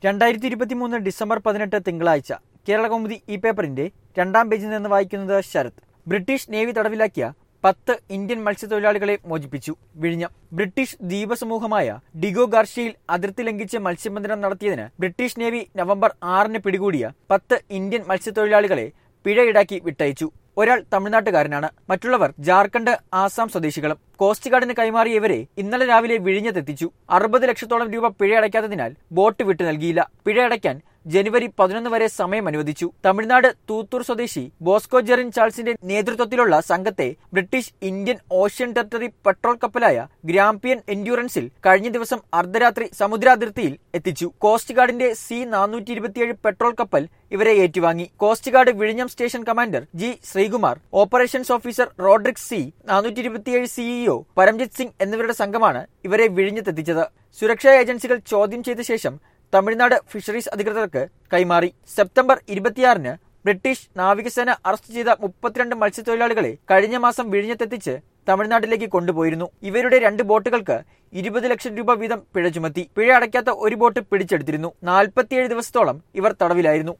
രണ്ടായിരത്തി ഇരുപത്തിമൂന്ന് ഡിസംബർ പതിനെട്ട് തിങ്കളാഴ്ച കേരള കൗമുദി ഈ പേപ്പറിന്റെ രണ്ടാം പേജിൽ നിന്ന് വായിക്കുന്നത് ശരത് ബ്രിട്ടീഷ് നേവി തടവിലാക്കിയ പത്ത് ഇന്ത്യൻ മത്സ്യത്തൊഴിലാളികളെ മോചിപ്പിച്ചു വിഴിഞ്ഞം ബ്രിട്ടീഷ് ദ്വീപസമൂഹമായ ഡിഗോ ഗാർഷ്യയിൽ അതിർത്തി ലംഘിച്ച് മത്സ്യബന്ധനം നടത്തിയതിന് ബ്രിട്ടീഷ് നേവി നവംബർ ആറിന് പിടികൂടിയ പത്ത് ഇന്ത്യൻ മത്സ്യത്തൊഴിലാളികളെ പിഴ ഈടാക്കി വിട്ടയച്ചു ഒരാൾ തമിഴ്നാട്ടുകാരനാണ് മറ്റുള്ളവർ ജാർഖണ്ഡ് ആസാം സ്വദേശികളും കോസ്റ്റ് ഗാർഡിന് കൈമാറിയ ഇവരെ ഇന്നലെ രാവിലെ വിഴിഞ്ഞത്തെത്തിച്ചു അറുപത് ലക്ഷത്തോളം രൂപ പിഴ അടയ്ക്കാത്തതിനാൽ ബോട്ട് വിട്ടു നൽകിയില്ല പിഴ അടയ്ക്കാൻ ജനുവരി പതിനൊന്ന് വരെ സമയം അനുവദിച്ചു തമിഴ്നാട് തൂത്തൂർ സ്വദേശി ബോസ്കോ ജെറിൻ ചാൾസിന്റെ നേതൃത്വത്തിലുള്ള സംഘത്തെ British Indian Ocean Territory patrol കപ്പലായ ഗ്രാമ്പിയൻ എൻഡ്യൂറൻസിൽ കഴിഞ്ഞ ദിവസം അർദ്ധരാത്രി സമുദ്രാതിർത്തിയിൽ എത്തിച്ചു കോസ്റ്റ് ഗാർഡിന്റെ സി നാനൂറ്റി ഇരുപത്തിയേഴ് പെട്രോൾ കപ്പൽ ഇവരെ ഏറ്റുവാങ്ങി കോസ്റ്റ് ഗാർഡ് വിഴിഞ്ഞം station commander G Sreekumar operations officer Rodrick C നാനൂറ്റി ഇരുപത്തിയേഴ് സിഇഒ പരംജിത് സിംഗ് എന്നിവരുടെ സംഘമാണ് ഇവരെ വിഴിഞ്ഞത്തെത്തിച്ചത് സുരക്ഷാ ഏജൻസികൾ ചോദ്യം ചെയ്ത ശേഷം തമിഴ്നാട് ഫിഷറീസ് അധികൃതർക്ക് കൈമാറി സെപ്റ്റംബർ ഇരുപത്തിയാറിന് ബ്രിട്ടീഷ് നാവികസേന അറസ്റ്റ് ചെയ്ത മുപ്പത്തിരണ്ട് മത്സ്യത്തൊഴിലാളികളെ കഴിഞ്ഞ മാസം വിഴിഞ്ഞത്തെത്തിച്ച് തമിഴ്നാട്ടിലേക്ക് കൊണ്ടുപോയിരുന്നു ഇവരുടെ രണ്ട് ബോട്ടുകൾക്ക് ഇരുപത് ലക്ഷം രൂപ വീതം പിഴ ചുമത്തി പിഴ അടയ്ക്കാത്ത ഒരു ബോട്ട് പിടിച്ചെടുത്തിരുന്നു നാൽപ്പത്തിയേഴ് ദിവസത്തോളം ഇവർ തടവിലായിരുന്നു